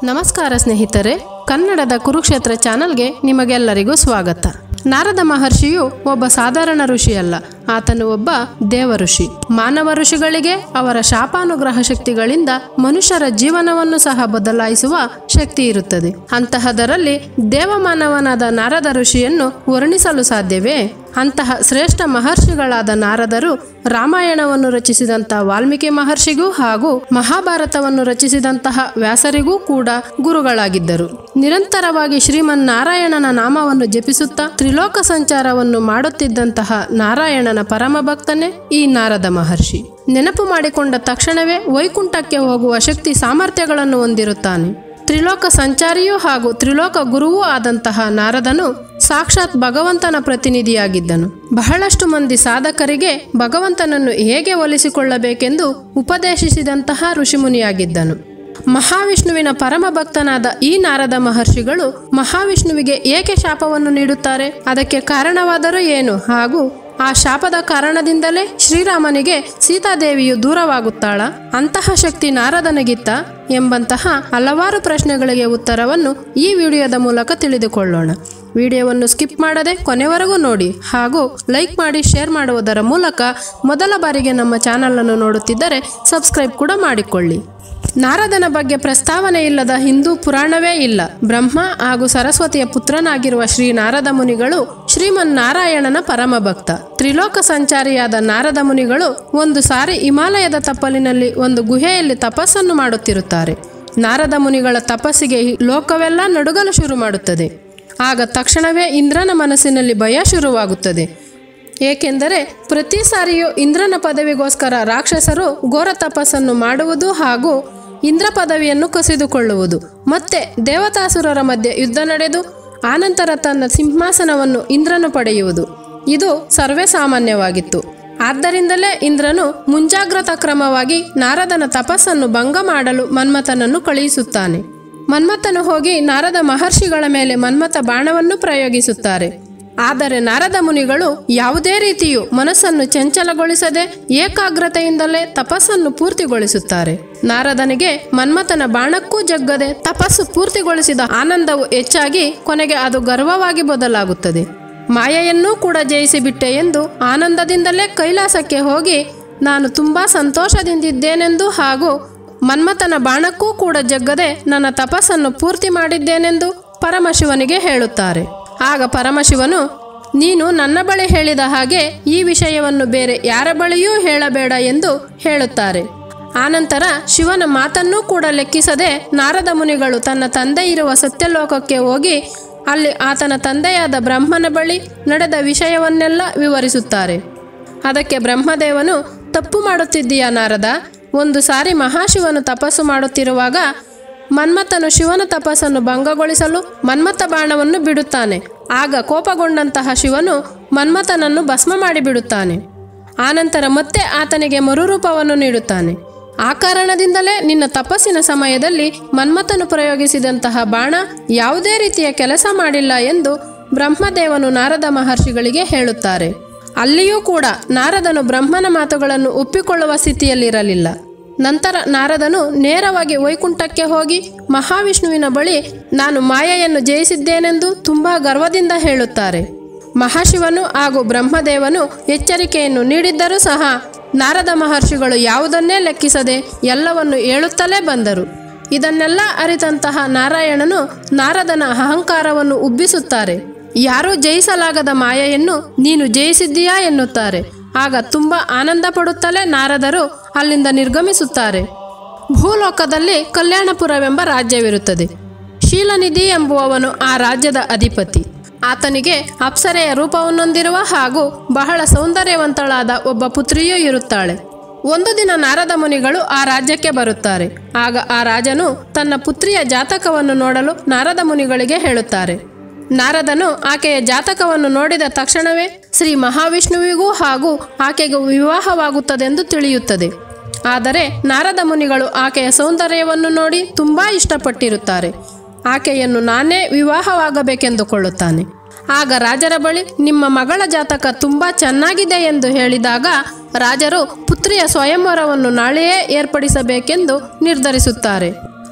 ನಮಸ್ಕಾರ ಸ್ನೇಹಿತರೆ ಕನ್ನಡದ ಕುರುಕ್ಷೇತ್ರ ಚಾನಲ್ಗೆ ನಿಮಗೆಲ್ಲರಿಗೂ ಸ್ವಾಗತ ನಾರದ ಮಹರ್ಷಿಯು ಒಬ್ಬ ಸಾಧಾರಣ ಋಷಿಯಲ್ಲ ಆತನು ಒಬ್ಬ ದೇವ ಋಷಿ ಮಾನವ ಋಷಿಗಳಿಗೆ ಅವರ ಶಾಪಾನುಗ್ರಹ ಶಕ್ತಿಗಳಿಂದ ಮನುಷ್ಯರ ಜೀವನವನ್ನು ಸಹ ಬದಲಾಯಿಸುವ ಶಕ್ತಿ ಇರುತ್ತದೆ ಅಂತಹದರಲ್ಲಿ ದೇವಮಾನವನಾದ ನಾರದ ಋಷಿಯನ್ನು ವರ್ಣಿಸಲು ಸಾಧ್ಯವೇ ಅಂತಹ ಶ್ರೇಷ್ಠ ಮಹರ್ಷಿಗಳಾದ ನಾರದರು ರಾಮಾಯಣವನ್ನು ರಚಿಸಿದಂತಹ ವಾಲ್ಮೀಕಿ ಮಹರ್ಷಿಗೂ ಹಾಗೂ ಮಹಾಭಾರತವನ್ನು ರಚಿಸಿದಂತಹ ವ್ಯಾಸರಿಗೂ ಕೂಡ ಗುರುಗಳಾಗಿದ್ದರು ನಿರಂತರವಾಗಿ ಶ್ರೀಮನ್ನಾರಾಯಣನ ನಾಮವನ್ನು ಜಪಿಸುತ್ತಾ ತ್ರಿಲೋಕ ಸಂಚಾರವನ್ನು ಮಾಡುತ್ತಿದ್ದಂತಹ ನಾರಾಯಣನ ಪರಮ ಭಕ್ತನೇ ಈ ನಾರದ ಮಹರ್ಷಿ ನೆನಪು ಮಾಡಿಕೊಂಡ ತಕ್ಷಣವೇ ವೈಕುಂಠಕ್ಕೆ ಹೋಗುವ ಶಕ್ತಿ ಸಾಮರ್ಥ್ಯಗಳನ್ನು ಹೊಂದಿರುತ್ತಾನೆ ತ್ರಿಲೋಕ ಸಂಚಾರಿಯೂ ಹಾಗೂ ತ್ರಿಲೋಕ ಗುರುವೂ ಆದಂತಹ ನಾರದನು ಸಾಕ್ಷಾತ್ ಭಗವಂತನ ಪ್ರತಿನಿಧಿಯಾಗಿದ್ದನು ಬಹಳಷ್ಟು ಮಂದಿ ಸಾಧಕರಿಗೆ ಭಗವಂತನನ್ನು ಹೇಗೆ ಒಲಿಸಿಕೊಳ್ಳಬೇಕೆಂದು ಉಪದೇಶಿಸಿದಂತಹ ಋಷಿಮುನಿಯಾಗಿದ್ದನು ಮಹಾವಿಷ್ಣುವಿನ ಪರಮ ಭಕ್ತನಾದ ಈ ನಾರದ ಮಹರ್ಷಿಗಳು ಮಹಾವಿಷ್ಣುವಿಗೆ ಏಕೆ ಶಾಪವನ್ನು ನೀಡುತ್ತಾರೆ ಅದಕ್ಕೆ ಕಾರಣವಾದರೂ ಏನು ಹಾಗೂ ಆ ಶಾಪದ ಕಾರಣದಿಂದಲೇ ಶ್ರೀರಾಮನಿಗೆ ಸೀತಾದೇವಿಯು ದೂರವಾಗುತ್ತಾಳ ಅಂತಹ ಶಕ್ತಿ ನಾರದನಿಗಿತ್ತ ಎಂಬಂತಹ ಹಲವಾರು ಪ್ರಶ್ನೆಗಳಿಗೆ ಉತ್ತರವನ್ನು ಈ ವಿಡಿಯೋದ ಮೂಲಕ ತಿಳಿದುಕೊಳ್ಳೋಣ ವಿಡಿಯೋವನ್ನು ಸ್ಕಿಪ್ ಮಾಡದೆ ಕೊನೆವರೆಗೂ ನೋಡಿ ಹಾಗೂ ಲೈಕ್ ಮಾಡಿ ಶೇರ್ ಮಾಡುವುದರ ಮೂಲಕ ಮೊದಲ ಬಾರಿಗೆ ನಮ್ಮ ಚಾನಲನ್ನು ನೋಡುತ್ತಿದ್ದರೆ ಸಬ್ಸ್ಕ್ರೈಬ್ ಕೂಡ ಮಾಡಿಕೊಳ್ಳಿ ನಾರದನ ಬಗ್ಗೆ ಪ್ರಸ್ತಾವನೆ ಇಲ್ಲದ ಹಿಂದೂ ಪುರಾಣವೇ ಇಲ್ಲ ಬ್ರಹ್ಮ ಹಾಗೂ ಸರಸ್ವತಿಯ ಪುತ್ರನಾಗಿರುವ ಶ್ರೀ ನಾರದ ಮುನಿಗಳು ಶ್ರೀಮನ್ನಾರಾಯಣನ ಪರಮ ಭಕ್ತ ತ್ರಿಲೋಕ ಸಂಚಾರಿಯಾದ ನಾರದ ಮುನಿಗಳು ಒಂದು ಸಾರಿ ಹಿಮಾಲಯದ ತಪ್ಪಲಿನಲ್ಲಿ ಒಂದು ಗುಹೆಯಲ್ಲಿ ತಪಸ್ಸನ್ನು ಮಾಡುತ್ತಿರುತ್ತಾರೆ ನಾರದ ಮುನಿಗಳ ತಪಸ್ಸಿಗೆ ಈ ಲೋಕವೆಲ್ಲ ನಡುಗಲು ಶುರು ಮಾಡುತ್ತದೆ ಆಗ ತಕ್ಷಣವೇ ಇಂದ್ರನ ಮನಸ್ಸಿನಲ್ಲಿ ಭಯ ಶುರುವಾಗುತ್ತದೆ ಏಕೆಂದರೆ ಪ್ರತಿ ಸಾರಿಯೂ ಇಂದ್ರನ ಪದವಿಗೋಸ್ಕರ ರಾಕ್ಷಸರು ಘೋರ ತಪಸ್ಸನ್ನು ಮಾಡುವುದು ಹಾಗೂ ಇಂದ್ರ ಪದವಿಯನ್ನು ಕಸಿದುಕೊಳ್ಳುವುದು ಮತ್ತೆ ದೇವತಾಸುರರ ಮಧ್ಯೆ ಯುದ್ಧ ನಡೆದು ಆನಂತರ ತನ್ನ ಸಿಂಹಾಸನವನ್ನು ಇಂದ್ರನು ಪಡೆಯುವುದು ಇದು ಸರ್ವೇ ಸಾಮಾನ್ಯವಾಗಿತ್ತು ಆದ್ದರಿಂದಲೇ ಇಂದ್ರನು ಮುಂಜಾಗ್ರತಾ ಕ್ರಮವಾಗಿ ನಾರದನ ತಪಸ್ಸನ್ನು ಭಂಗ ಮಾಡಲು ಮನ್ಮಥನನ್ನು ಕಳುಹಿಸುತ್ತಾನೆ ಮನ್ಮಥನು ಹೋಗಿ ನಾರದ ಮಹರ್ಷಿಗಳ ಮೇಲೆ ಮನ್ಮಥ ಬಾಣವನ್ನು ಪ್ರಯೋಗಿಸುತ್ತಾರೆ ಆದರೆ ನಾರದ ಮುನಿಗಳು ಯಾವುದೇ ರೀತಿಯೂ ಮನಸ್ಸನ್ನು ಚಂಚಲಗೊಳಿಸದೆ ಏಕಾಗ್ರತೆಯಿಂದಲೇ ತಪಸ್ಸನ್ನು ಪೂರ್ತಿಗೊಳಿಸುತ್ತಾರೆ ನಾರದನಿಗೆ ಮನ್ಮಥನ ಬಾಣಕ್ಕೂ ಜಗ್ಗದೆ ತಪಸ್ಸು ಪೂರ್ತಿಗೊಳಿಸಿದ ಆನಂದವು ಹೆಚ್ಚಾಗಿ ಕೊನೆಗೆ ಅದು ಗರ್ವವಾಗಿ ಬದಲಾಗುತ್ತದೆ ಮಾಯೆಯನ್ನೂ ಕೂಡ ಜಯಿಸಿಬಿಟ್ಟೆ ಎಂದು ಆನಂದದಿಂದಲೇ ಕೈಲಾಸಕ್ಕೆ ಹೋಗಿ ನಾನು ತುಂಬಾ ಸಂತೋಷದಿಂದಿದ್ದೇನೆಂದು ಹಾಗೂ ಮನ್ಮಥನ ಬಾಣಕ್ಕೂ ಕೂಡ ಜಗ್ಗದೆ ನನ್ನ ತಪಸ್ಸನ್ನು ಪೂರ್ತಿ ಮಾಡಿದ್ದೇನೆಂದು ಪರಮಶಿವನಿಗೆ ಹೇಳುತ್ತಾರೆ ಆಗ ಪರಮಶಿವನು ನೀನು ನನ್ನ ಬಳಿ ಹೇಳಿದ ಹಾಗೆ ಈ ವಿಷಯವನ್ನು ಬೇರೆ ಯಾರ ಬಳಿಯೂ ಹೇಳಬೇಡ ಎಂದು ಹೇಳುತ್ತಾರೆ ಆನಂತರ ಶಿವನ ಮಾತನ್ನೂ ಕೂಡ ಲೆಕ್ಕಿಸದೆ ನಾರದ ಮುನಿಗಳು ತನ್ನ ತಂದೆ ಇರುವ ಸತ್ಯಲೋಕಕ್ಕೆ ಹೋಗಿ ಅಲ್ಲಿ ಆತನ ತಂದೆಯಾದ ಬ್ರಹ್ಮನ ಬಳಿ ನಡೆದ ವಿಷಯವನ್ನೆಲ್ಲ ವಿವರಿಸುತ್ತಾರೆ ಅದಕ್ಕೆ ಬ್ರಹ್ಮದೇವನು ತಪ್ಪು ಮಾಡುತ್ತಿದ್ದೀಯಾ ನಾರದ ಒಂದು ಸಾರಿ ಮಹಾಶಿವನು ತಪಸ್ಸು ಮಾಡುತ್ತಿರುವಾಗ ಮನ್ಮಥನು ಶಿವನ ತಪಸ್ಸನ್ನು ಭಂಗಗೊಳಿಸಲು ಮನ್ಮಥ ಬಾಣವನ್ನು ಬಿಡುತ್ತಾನೆ ಆಗ ಕೋಪಗೊಂಡಂತಹ ಶಿವನು ಮನ್ಮಥನನ್ನು ಭಸ್ಮ ಮಾಡಿಬಿಡುತ್ತಾನೆ ಆನಂತರ ಮತ್ತೆ ಆತನಿಗೆ ಮರುರೂಪವನ್ನು ನೀಡುತ್ತಾನೆ ಆ ಕಾರಣದಿಂದಲೇ ನಿನ್ನ ತಪಸ್ಸಿನ ಸಮಯದಲ್ಲಿ ಮನ್ಮಥನು ಪ್ರಯೋಗಿಸಿದಂತಹ ಬಾಣ ಯಾವುದೇ ರೀತಿಯ ಕೆಲಸ ಮಾಡಿಲ್ಲ ಎಂದು ಬ್ರಹ್ಮದೇವನು ನಾರದ ಮಹರ್ಷಿಗಳಿಗೆ ಹೇಳುತ್ತಾರೆ ಅಲ್ಲಿಯೂ ಕೂಡ ನಾರದನು ಬ್ರಹ್ಮನ ಮಾತುಗಳನ್ನು ಒಪ್ಪಿಕೊಳ್ಳುವ ಸ್ಥಿತಿಯಲ್ಲಿರಲಿಲ್ಲ ನಂತರ ನಾರದನು ನೇರವಾಗಿ ವೈಕುಂಠಕ್ಕೆ ಹೋಗಿ ಮಹಾವಿಷ್ಣುವಿನ ಬಳಿ ನಾನು ಮಾಯೆಯನ್ನು ಜಯಿಸಿದ್ದೇನೆಂದು ತುಂಬಾ ಗರ್ವದಿಂದ ಹೇಳುತ್ತಾರೆ ಮಹಾಶಿವನು ಹಾಗೂ ಬ್ರಹ್ಮದೇವನು ಎಚ್ಚರಿಕೆಯನ್ನು ನೀಡಿದ್ದರೂ ಸಹ ನಾರದ ಮಹರ್ಷಿಗಳು ಯಾವುದನ್ನೇ ಲೆಕ್ಕಿಸದೆ ಎಲ್ಲವನ್ನು ಹೇಳುತ್ತಲೇ ಬಂದರು ಇದನ್ನೆಲ್ಲ ಅರಿತಂತಹ ನಾರಾಯಣನು ನಾರದನ ಅಹಂಕಾರವನ್ನು ಉಬ್ಬಿಸುತ್ತಾರೆ ಯಾರೂ ಜಯಿಸಲಾಗದ ಮಾಯೆಯನ್ನು ನೀನು ಜಯಿಸಿದ್ದೀಯಾ ಎನ್ನುತ್ತಾರೆ ಆಗ ತುಂಬ ಆನಂದ ಪಡುತ್ತಲೇ ನಾರದರು ಅಲ್ಲಿಂದ ನಿರ್ಗಮಿಸುತ್ತಾರೆ ಭೂಲೋಕದಲ್ಲಿ ಕಲ್ಯಾಣಪುರವೆಂಬ ರಾಜ್ಯವಿರುತ್ತದೆ ಶೀಲನಿಧಿ ಎಂಬುವವನು ಆ ರಾಜ್ಯದ ಅಧಿಪತಿ ಆತನಿಗೆ ಅಪ್ಸರೆಯ ರೂಪವನ್ನೊಂದಿರುವ ಹಾಗೂ ಬಹಳ ಸೌಂದರ್ಯವಂತಳಾದ ಒಬ್ಬ ಪುತ್ರಿಯೂ ಇರುತ್ತಾಳೆ ಒಂದು ದಿನ ನಾರದ ಮುನಿಗಳು ಆ ರಾಜ್ಯಕ್ಕೆ ಬರುತ್ತಾರೆ ಆಗ ಆ ರಾಜನು ತನ್ನ ಪುತ್ರಿಯ ಜಾತಕವನ್ನು ನೋಡಲು ನಾರದ ಮುನಿಗಳಿಗೆ ಹೇಳುತ್ತಾರೆ ನಾರದನು ಆಕೆಯ ಜಾತಕವನ್ನು ನೋಡಿದ ತಕ್ಷಣವೇ ಶ್ರೀ ಮಹಾವಿಷ್ಣುವಿಗೂ ಹಾಗೂ ಆಕೆಗೂ ವಿವಾಹವಾಗುತ್ತದೆಂದು ತಿಳಿಯುತ್ತದೆ ಆದರೆ ನಾರದ ಮುನಿಗಳು ಆಕೆಯ ಸೌಂದರ್ಯವನ್ನು ನೋಡಿ ತುಂಬಾ ಇಷ್ಟಪಟ್ಟಿರುತ್ತಾರೆ ಆಕೆಯನ್ನು ನಾನೇ ವಿವಾಹವಾಗಬೇಕೆಂದುಕೊಳ್ಳುತ್ತಾನೆ ಆಗ ರಾಜರ ಬಳಿ ನಿಮ್ಮ ಮಗಳ ಜಾತಕ ತುಂಬಾ ಚೆನ್ನಾಗಿದೆ ಎಂದು ಹೇಳಿದಾಗ ರಾಜರು ಪುತ್ರಿಯ ಸ್ವಯಂವರವನ್ನು ನಾಳೆಯೇ ಏರ್ಪಡಿಸಬೇಕೆಂದು ನಿರ್ಧರಿಸುತ್ತಾರೆ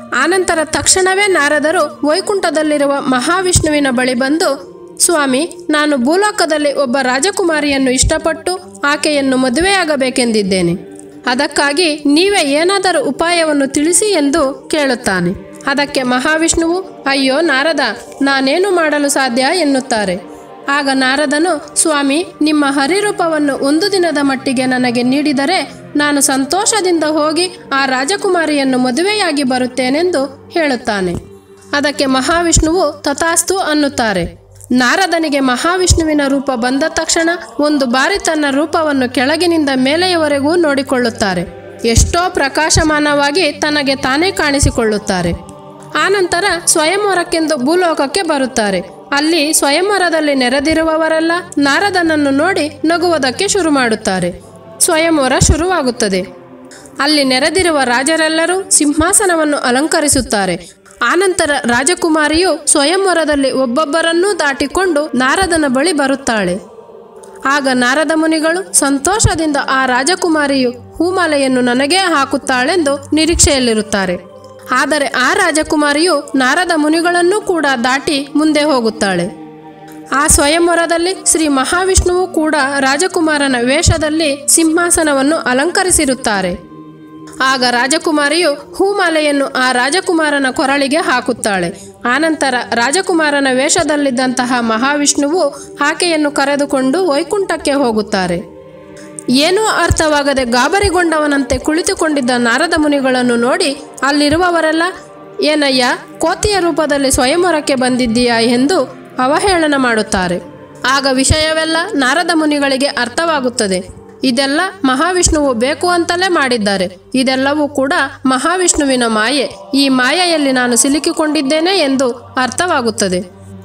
ಆನಂತರ ತಕ್ಷಣವೇ ನಾರದರು ವೈಕುಂಠದಲ್ಲಿರುವ ಮಹಾವಿಷ್ಣುವಿನ ಬಳಿ ಬಂದು ಸ್ವಾಮಿ ನಾನು ಭೂಲೋಕದಲ್ಲಿ ಒಬ್ಬ ರಾಜಕುಮಾರಿಯನ್ನು ಇಷ್ಟಪಟ್ಟು ಆಕೆಯನ್ನು ಮದುವೆಯಾಗಬೇಕೆಂದಿದ್ದೇನೆ ಅದಕ್ಕಾಗಿ ನೀವೇ ಏನಾದರೂ ಉಪಾಯವನ್ನು ತಿಳಿಸಿ ಎಂದು ಕೇಳುತ್ತಾನೆ ಅದಕ್ಕೆ ಮಹಾವಿಷ್ಣುವು ಅಯ್ಯೋ ನಾರದ ನಾನೇನು ಮಾಡಲು ಸಾಧ್ಯ ಎನ್ನುತ್ತಾರೆ ಆಗ ನಾರದನು ಸ್ವಾಮಿ ನಿಮ್ಮ ಹರಿರೂಪವನ್ನು ಒಂದು ದಿನದ ಮಟ್ಟಿಗೆ ನನಗೆ ನೀಡಿದರೆ ನಾನು ಸಂತೋಷದಿಂದ ಹೋಗಿ ಆ ರಾಜಕುಮಾರಿಯನ್ನು ಮದುವೆಯಾಗಿ ಬರುತ್ತೇನೆಂದು ಹೇಳುತ್ತಾನೆ ಅದಕ್ಕೆ ಮಹಾವಿಷ್ಣುವು ತಥಾಸ್ತು ಅನ್ನುತ್ತಾರೆ ನಾರದನಿಗೆ ಮಹಾವಿಷ್ಣುವಿನ ರೂಪ ಬಂದ ತಕ್ಷಣ ಒಂದು ಬಾರಿ ತನ್ನ ರೂಪವನ್ನು ಕೆಳಗಿನಿಂದ ಮೇಲೆಯವರೆಗೂ ನೋಡಿಕೊಳ್ಳುತ್ತಾರೆ ಎಷ್ಟೋ ಪ್ರಕಾಶಮಾನವಾಗಿ ತನಗೆ ತಾನೇ ಕಾಣಿಸಿಕೊಳ್ಳುತ್ತಾರೆ ಆನಂತರ ಸ್ವಯಂವರಕ್ಕೆಂದು ಭೂಲೋಕಕ್ಕೆ ಬರುತ್ತಾರೆ ಅಲ್ಲಿ ಸ್ವಯಂವರದಲ್ಲಿ ನೆರೆದಿರುವವರೆಲ್ಲ ನಾರದನನ್ನು ನೋಡಿ ನಗುವುದಕ್ಕೆ ಶುರು ಮಾಡುತ್ತಾರೆ ಸ್ವಯಂವರ ಶುರುವಾಗುತ್ತದೆ ಅಲ್ಲಿ ನೆರೆದಿರುವ ರಾಜರೆಲ್ಲರೂ ಸಿಂಹಾಸನವನ್ನು ಅಲಂಕರಿಸುತ್ತಾರೆ ಆನಂತರ ರಾಜಕುಮಾರಿಯು ಸ್ವಯಂವರದಲ್ಲಿ ಒಬ್ಬೊಬ್ಬರನ್ನೂ ದಾಟಿಕೊಂಡು ನಾರದನ ಬಳಿ ಬರುತ್ತಾಳೆ ಆಗ ನಾರದ ಮುನಿಗಳು ಸಂತೋಷದಿಂದ ಆ ರಾಜಕುಮಾರಿಯು ಹೂಮಾಲೆಯನ್ನು ನನಗೇ ಹಾಕುತ್ತಾಳೆಂದು ನಿರೀಕ್ಷೆಯಲ್ಲಿರುತ್ತಾರೆ ಆದರೆ ಆ ರಾಜಕುಮಾರಿಯು ನಾರದ ಮುನಿಗಳನ್ನೂ ಕೂಡ ದಾಟಿ ಮುಂದೆ ಹೋಗುತ್ತಾಳೆ ಆ ಸ್ವಯಂವರದಲ್ಲಿ ಶ್ರೀ ಮಹಾವಿಷ್ಣುವು ಕೂಡ ರಾಜಕುಮಾರನ ವೇಷದಲ್ಲಿ ಸಿಂಹಾಸನವನ್ನು ಅಲಂಕರಿಸಿರುತ್ತಾರೆ ಆಗ ರಾಜಕುಮಾರಿಯು ಹೂಮಾಲೆಯನ್ನು ಆ ರಾಜಕುಮಾರನ ಕೊರಳಿಗೆ ಹಾಕುತ್ತಾಳೆ ಆನಂತರ ರಾಜಕುಮಾರನ ವೇಷದಲ್ಲಿದ್ದಂತಹ ಮಹಾವಿಷ್ಣುವು ಆಕೆಯನ್ನು ಕರೆದುಕೊಂಡು ವೈಕುಂಠಕ್ಕೆ ಹೋಗುತ್ತಾರೆ ಏನೂ ಅರ್ಥವಾಗದೆ ಗಾಬರಿಗೊಂಡವನಂತೆ ಕುಳಿತುಕೊಂಡಿದ್ದ ನಾರದ ಮುನಿಗಳನ್ನು ನೋಡಿ ಅಲ್ಲಿರುವವರೆಲ್ಲ ಏನಯ್ಯ ಕೋತಿಯ ರೂಪದಲ್ಲಿ ಸ್ವಯಂವರಕ್ಕೆ ಬಂದಿದ್ದೀಯಾ ಎಂದು ಅವಹೇಳನ ಮಾಡುತ್ತಾರೆ ಆಗ ವಿಷಯವೆಲ್ಲ ನಾರದ ಮುನಿಗಳಿಗೆ ಅರ್ಥವಾಗುತ್ತದೆ ಇದೆಲ್ಲ ಮಹಾವಿಷ್ಣುವು ಬೇಕು ಅಂತಲೇ ಮಾಡಿದ್ದಾರೆ ಇದೆಲ್ಲವೂ ಕೂಡ ಮಹಾವಿಷ್ಣುವಿನ ಮಾಯೆ ಈ ಮಾಯೆಯಲ್ಲಿ ನಾನು ಸಿಲುಕಿಕೊಂಡಿದ್ದೇನೆ ಎಂದು ಅರ್ಥವಾಗುತ್ತದೆ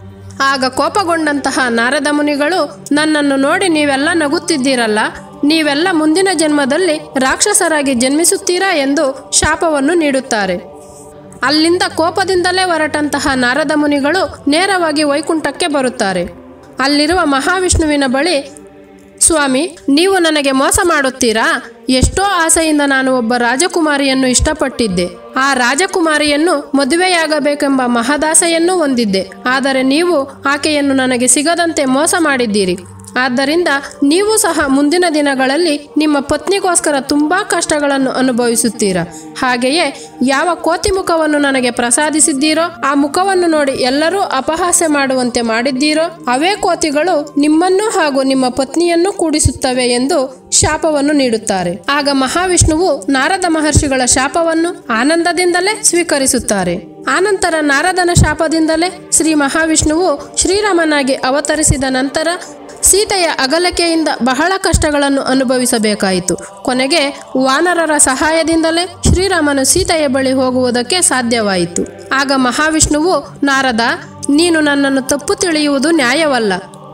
ಆಗ ಕೋಪಗೊಂಡಂತಹ ನಾರದ ಮುನಿಗಳು ನನ್ನನ್ನು ನೋಡಿ ನೀವೆಲ್ಲ ನಗುತ್ತಿದ್ದೀರಲ್ಲ ನೀವೆಲ್ಲ ಮುಂದಿನ ಜನ್ಮದಲ್ಲಿ ರಾಕ್ಷಸರಾಗಿ ಜನ್ಮಿಸುತ್ತೀರಾ ಎಂದು ಶಾಪವನ್ನು ನೀಡುತ್ತಾರೆ ಅಲ್ಲಿಂದ ಕೋಪದಿಂದಲೇ ಹೊರಟಂತಹ ನಾರದ ಮುನಿಗಳು ನೇರವಾಗಿ ವೈಕುಂಠಕ್ಕೆ ಬರುತ್ತಾರೆ ಅಲ್ಲಿರುವ ಮಹಾವಿಷ್ಣುವಿನ ಬಳಿ ಸ್ವಾಮಿ ನೀವು ನನಗೆ ಮೋಸ ಮಾಡುತ್ತೀರಾ ಎಷ್ಟೋ ಆಸೆಯಿಂದ ನಾನು ಒಬ್ಬ ರಾಜಕುಮಾರಿಯನ್ನು ಇಷ್ಟಪಟ್ಟಿದ್ದೆ ಆ ರಾಜಕುಮಾರಿಯನ್ನು ಮದುವೆಯಾಗಬೇಕೆಂಬ ಮಹದಾಸೆಯನ್ನು ಹೊಂದಿದ್ದೆ ಆದರೆ ನೀವು ಆಕೆಯನ್ನು ನನಗೆ ಸಿಗದಂತೆ ಮೋಸ ಮಾಡಿದ್ದೀರಿ ಆದ್ದರಿಂದ ನೀವು ಸಹ ಮುಂದಿನ ದಿನಗಳಲ್ಲಿ ನಿಮ್ಮ ಪತ್ನಿಗೋಸ್ಕರ ತುಂಬ ಕಷ್ಟಗಳನ್ನು ಅನುಭವಿಸುತ್ತೀರಾ ಹಾಗೆಯೇ ಯಾವ ಕೋತಿ ಮುಖವನ್ನು ನನಗೆ ಪ್ರಸಾದಿಸಿದ್ದೀರೋ ಆ ಮುಖವನ್ನು ನೋಡಿ ಎಲ್ಲರೂ ಅಪಹಾಸ್ಯ ಮಾಡುವಂತೆ ಮಾಡಿದ್ದೀರೋ ಅವೇ ಕೋತಿಗಳು ನಿಮ್ಮನ್ನು ಹಾಗೂ ನಿಮ್ಮ ಪತ್ನಿಯನ್ನು ಕೂಡಿಸುತ್ತವೆ ಎಂದು ಶಾಪವನ್ನು ನೀಡುತ್ತಾರೆ ಆಗ ಮಹಾವಿಷ್ಣುವು ನಾರದ ಮಹರ್ಷಿಗಳ ಶಾಪವನ್ನು ಆನಂದದಿಂದಲೇ ಸ್ವೀಕರಿಸುತ್ತಾರೆ ಆನಂತರ ನಾರದನ ಶಾಪದಿಂದಲೇ ಶ್ರೀ ಮಹಾವಿಷ್ಣುವು ಶ್ರೀರಾಮನಾಗಿ ಅವತರಿಸಿದ ನಂತರ ಸೀತೆಯ ಅಗಲಿಕೆಯಿಂದ ಬಹಳ ಕಷ್ಟಗಳನ್ನು ಅನುಭವಿಸಬೇಕಾಯಿತು ಕೊನೆಗೆ ವಾನರರ ಸಹಾಯದಿಂದಲೇ ಶ್ರೀರಾಮನು ಸೀತೆಯ ಬಳಿ ಹೋಗುವುದಕ್ಕೆ ಸಾಧ್ಯವಾಯಿತು ಆಗ ಮಹಾವಿಷ್ಣುವು ನಾರದ ನೀನು ನನ್ನನ್ನು ತಪ್ಪು ತಿಳಿಯುವುದು ನ್ಯಾಯವಲ್ಲ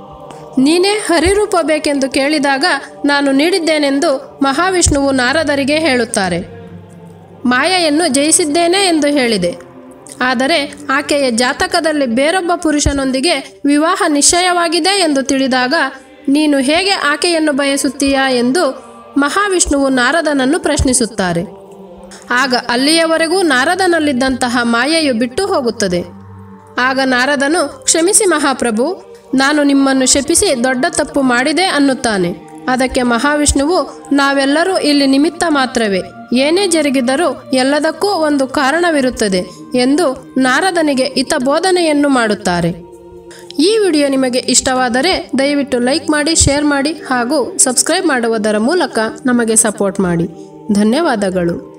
ನೀನೇ ಹರಿರೂಪ ಬೇಕೆಂದು ಕೇಳಿದಾಗ ನಾನು ನೀಡಿದ್ದೇನೆಂದು ಮಹಾವಿಷ್ಣುವು ನಾರದರಿಗೆ ಹೇಳುತ್ತಾರೆ ಮಾಯೆಯನ್ನು ಜಯಿಸಿದ್ದೇನೆ ಎಂದು ಹೇಳಿದೆ ಆದರೆ ಆಕೆಯ ಜಾತಕದಲ್ಲಿ ಬೇರೊಬ್ಬ ಪುರುಷನೊಂದಿಗೆ ವಿವಾಹ ನಿಶ್ಚಯವಾಗಿದೆ ಎಂದು ತಿಳಿದಾಗ ನೀನು ಹೇಗೆ ಆಕೆಯನ್ನು ಬಯಸುತ್ತೀಯಾ ಎಂದು ಮಹಾವಿಷ್ಣುವು ನಾರದನನ್ನು ಪ್ರಶ್ನಿಸುತ್ತಾರೆ ಆಗ ಅಲ್ಲಿಯವರೆಗೂ ನಾರದನಲ್ಲಿದ್ದಂತಹ ಮಾಯೆಯು ಬಿಟ್ಟು ಹೋಗುತ್ತದೆ ಆಗ ನಾರದನು ಕ್ಷಮಿಸಿ ಮಹಾಪ್ರಭು ನಾನು ನಿಮ್ಮನ್ನು ಶಪಿಸಿ ದೊಡ್ಡ ತಪ್ಪು ಮಾಡಿದೆ ಅನ್ನುತ್ತಾನೆ ಅದಕ್ಕೆ ಮಹಾವಿಷ್ಣುವು ನಾವೆಲ್ಲರೂ ಇಲ್ಲಿ ನಿಮಿತ್ತ ಮಾತ್ರವೇ ಏನೇ ಜರುಗಿದರೂ ಎಲ್ಲದಕ್ಕೂ ಒಂದು ಕಾರಣವಿರುತ್ತದೆ ಎಂದು ನಾರದನಿಗೆ ಹಿತಬೋಧನೆಯನ್ನು ಮಾಡುತ್ತಾರೆ ಈ ವಿಡಿಯೋ ನಿಮಗೆ ಇಷ್ಟವಾದರೆ ದಯವಿಟ್ಟು ಲೈಕ್ ಮಾಡಿ ಶೇರ್ ಮಾಡಿ ಹಾಗೂ ಸಬ್ಸ್ಕ್ರೈಬ್ ಮಾಡುವುದರ ಮೂಲಕ ನಮಗೆ ಸಪೋರ್ಟ್ ಮಾಡಿ ಧನ್ಯವಾದಗಳು